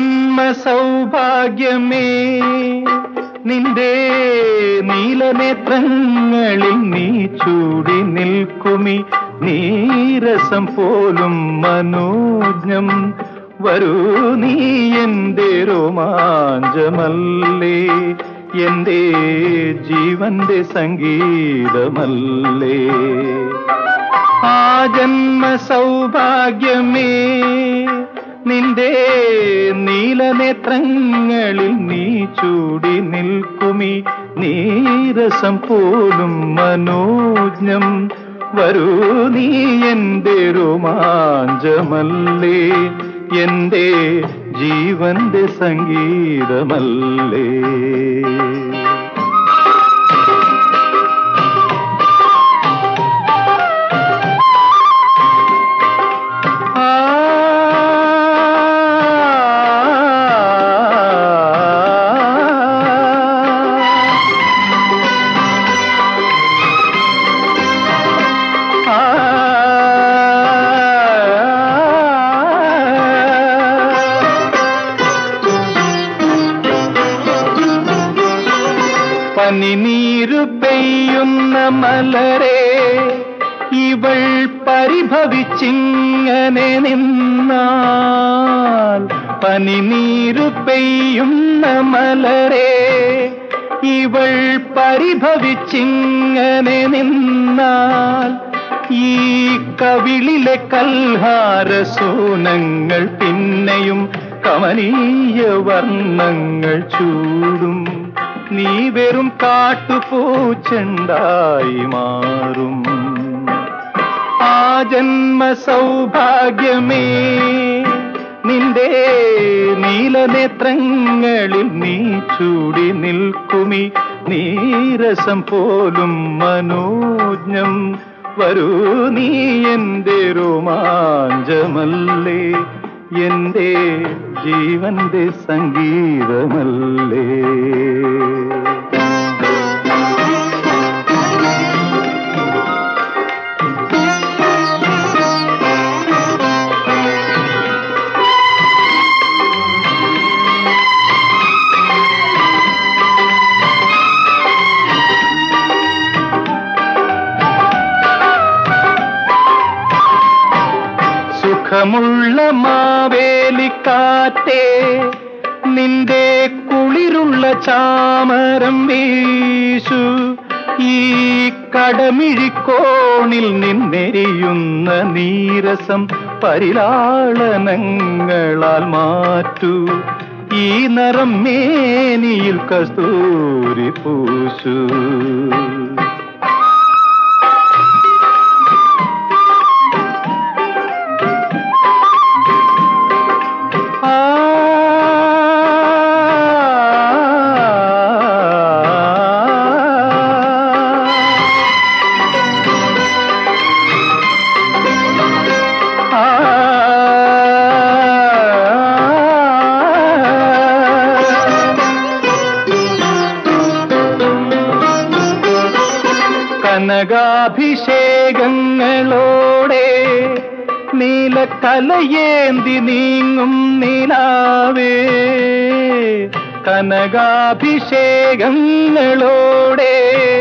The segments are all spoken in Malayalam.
ജന്മ സൗഭാഗ്യമേ നിന്റെ നീലനേത്രങ്ങളിൽ നീ ചൂടി നിൽക്കുമി നീരസം പോലും മനോജ്ഞം വരൂ നീ എന്റെ രോമാഞ്ചമല്ലേ എന്റെ ജീവന്റെ സംഗീതമല്ലേ ആ ജന്മ സൗഭാഗ്യമേ നിന്റെ നീലനേത്രങ്ങളിൽ നീ ചൂടി നിൽക്കുമി നീരസം പോലും മനോജ്ഞം വരൂ നീ എന്റെ രോമാഞ്ചമല്ലേ എന്റെ ജീവന്റെ സംഗീതമല്ലേ പനിനീരു പെയ്യുന്ന മലരെ ഇവൾ പരിഭവിച്ചിങ്ങനെ നിന്നാൽ പനിനീരു പെയ്യുന്ന മലരെ ഇവൾ പരിഭവിച്ചിങ്ങനെ നിന്നാൽ ഈ കവിളിലെ കൽഹാരസൂനങ്ങൾ പിന്നെയും കമനീയ വർണ്ണങ്ങൾ ചൂടും നീ വെറും കാട്ടുപൂച്ചെണ്ടായി മാറും ആ ജന്മ സൗഭാഗ്യമേ നിന്റെ നീലനേത്രങ്ങളിൽ നീ ചൂടി നിൽക്കുമി നീരസം പോലും മനോജ്ഞം വരൂ നീ എന്റെ രോമാഞ്ചമല്ലേ എന്റെ ജീവന്റെ സംഗീതമല്ലേ സുഖമുള്ള മാവേലിക്കാറ്റേ നിന്റെ കുളിരുള്ള ചാമരം വീശു ഈ കടമിഴിക്കോണിൽ നിന്നെരിയുന്ന നീരസം പരിലാളനങ്ങളാൽ മാറ്റൂ ഈ നിറം മേനിയിൽ കസ്തൂരി പൂശു കനകാഭിഷേകങ്ങളോടെ നീലക്കലയേന്തി നീങ്ങും നിലാവേ കനകാഭിഷേകങ്ങളോടെ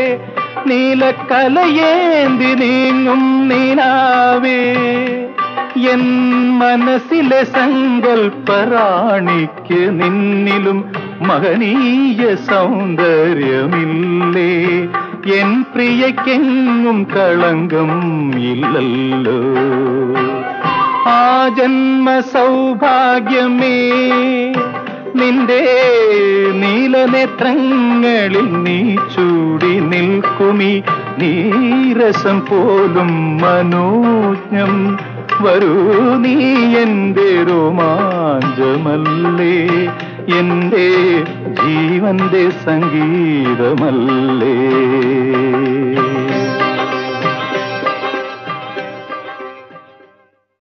നീലക്കലയേന്തി നീങ്ങും നിലാവേ എൻ മനസ്സിലെ സങ്കൽപ്പറാണിക്ക് നിന്നിലും മഹനീയ സൗന്ദര്യമില്ലേ എൻ പ്രിയക്കെങ്ങും കളങ്കം ഇല്ലല്ലോ ആ ജന്മ സൗഭാഗ്യമേ നിന്റെ നീലനേത്രങ്ങളിൽ നീ ചൂടി നിൽക്കുമി നീരസം പോലും മനോജ്ഞം വരൂ നീ എന്റെ രോമാഞ്ചമല്ലേ എന്റെ ജീവന്റെ സംഗീതമല്ലേ